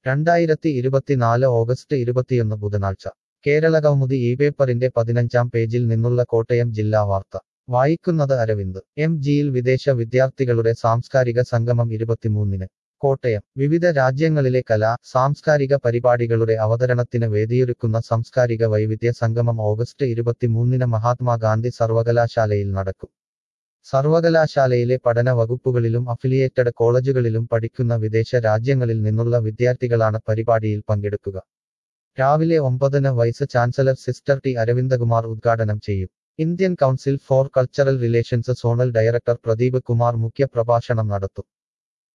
രണ്ടായിരത്തി ഇരുപത്തിനാല് ഓഗസ്റ്റ് ഇരുപത്തിയൊന്ന് ബുധനാഴ്ച കേരള കൗമുദി ഈ പേപ്പറിന്റെ പതിനഞ്ചാം പേജിൽ നിന്നുള്ള കോട്ടയം ജില്ലാ വാർത്ത വായിക്കുന്നത് അരവിന്ദ് എം ജിയിൽ വിദേശ വിദ്യാർത്ഥികളുടെ സാംസ്കാരിക സംഗമം ഇരുപത്തിമൂന്നിന് കോട്ടയം വിവിധ രാജ്യങ്ങളിലെ കലാ സാംസ്കാരിക പരിപാടികളുടെ അവതരണത്തിന് വേദിയൊരുക്കുന്ന സാംസ്കാരിക വൈവിധ്യ സംഗമം ഓഗസ്റ്റ് ഇരുപത്തിമൂന്നിന് മഹാത്മാഗാന്ധി സർവകലാശാലയിൽ നടക്കും സർവകലാശാലയിലെ പഠന വകുപ്പുകളിലും അഫിലിയേറ്റഡ് കോളേജുകളിലും പഠിക്കുന്ന വിദേശ രാജ്യങ്ങളിൽ നിന്നുള്ള വിദ്യാർത്ഥികളാണ് പരിപാടിയിൽ പങ്കെടുക്കുക രാവിലെ ഒമ്പതിന് vice chancellor sister T Aravindakumar ഉദ്ഘാടനം ചെയ്യും Indian council for cultural relations zonal director Pradeep Kumar മുഖ്യ പ്രഭാഷണം നടത്തും